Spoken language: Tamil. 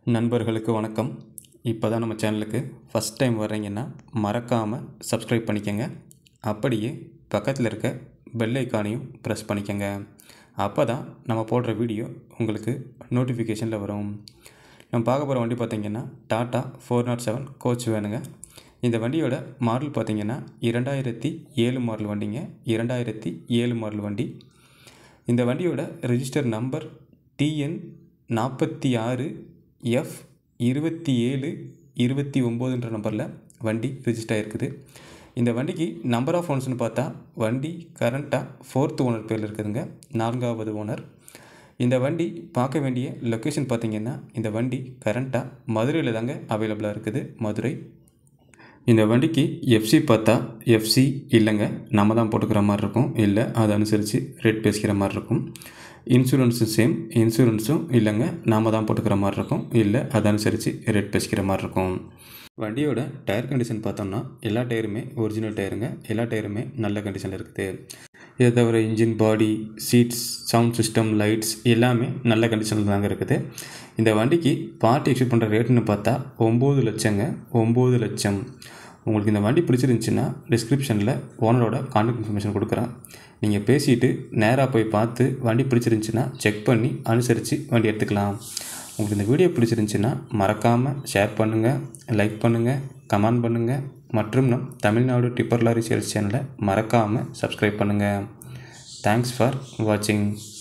நண்பர்களுக்கு வணக்கம் இப்போ தான் நம்ம சேனலுக்கு ஃபஸ்ட் டைம் வர்றீங்கன்னா மறக்காமல் சப்ஸ்கிரைப் பண்ணிக்கோங்க அப்படியே பக்கத்தில் இருக்க பெல் ஐக்கானையும் ப்ரெஸ் பண்ணிக்கோங்க அப்போ தான் நம்ம போடுற வீடியோ உங்களுக்கு நோட்டிஃபிகேஷனில் வரும் நம்ம பார்க்க போகிற வண்டி பார்த்திங்கன்னா Tata four naught seven coach வேணுங்க இந்த வண்டியோட மாடல் பார்த்திங்கன்னா இரண்டாயிரத்தி ஏழு மாடல் வண்டிங்க இரண்டாயிரத்தி ஏழு மாடல் வண்டி இந்த வண்டியோட ரெஜிஸ்டர் நம்பர் டிஎன் நாற்பத்தி ஆறு எஃப் இருபத்தி ஏழு இருபத்தி ஒம்போதுன்ற நம்பரில் வண்டி ரிஜிஸ்டர் ஆகிருக்குது இந்த வண்டிக்கு நம்பர் ஆஃப் ஓனர்ஸ்னு பார்த்தா வண்டி கரண்ட்டாக ஃபோர்த் ஓனர் பேரில் இருக்குதுங்க நான்காவது ஓனர் இந்த வண்டி பார்க்க வேண்டிய லொக்கேஷன் பார்த்திங்கன்னா இந்த வண்டி கரண்ட்டாக மதுரையில் தாங்க அவைலபிளாக இருக்குது மதுரை இந்த வண்டிக்கு எஃப்சி பார்த்தா எஃப்சி இல்லைங்க நம்ம தான் போட்டுக்கிற மாதிரி இருக்கும் இல்லை அதை அனுசரித்து ரேட் பேசிக்கிற மாதிரி இருக்கும் இன்சூரன்ஸும் சேம் இன்சூரன்ஸும் இல்லைங்க நாம் தான் போட்டுக்கிற மாதிரி இருக்கும் இல்லை அதை அனுசரித்து ரேட் பேசிக்கிற மாதிரி இருக்கும் வண்டியோட டயர் கண்டிஷன் பார்த்தோம்னா எல்லா டயருமே ஒரிஜினல் டயருங்க எல்லா டயருமே நல்ல கண்டிஷனில் இருக்குது இதை தவிர engine body seats sound system lights எல்லாமே நல்ல கண்டிஷனில் தாங்க இருக்குது இந்த வண்டிக்கு பார்ட்டி எக்ஸ்பெக்ட் பண்ணுற ரேட்டுன்னு பார்த்தா ஒம்பது லட்சங்க ஒம்பது லட்சம் உங்களுக்கு இந்த வண்டி பிடிச்சிருந்துச்சின்னா டிஸ்கிரிப்ஷனில் ஓனரோட கான்டாக்ட் இன்ஃபர்மேஷன் கொடுக்குறேன் நீங்கள் பேசிட்டு நேராக போய் பார்த்து வண்டி பிடிச்சிருந்துச்சின்னா செக் பண்ணி அனுசரித்து வண்டி எடுத்துக்கலாம் உங்களுக்கு இந்த வீடியோ பிடிச்சிருந்துச்சின்னா மறக்காமல் ஷேர் பண்ணுங்கள் லைக் பண்ணுங்கள் கமெண்ட் பண்ணுங்கள் மற்றும் நம் தமிழ்நாடு டிப்பர் லாரி சேல்ஸ் சேனலை மறக்காமல் சப்ஸ்கிரைப் பண்ணுங்கள் தேங்க்ஸ் ஃபார் வாட்சிங்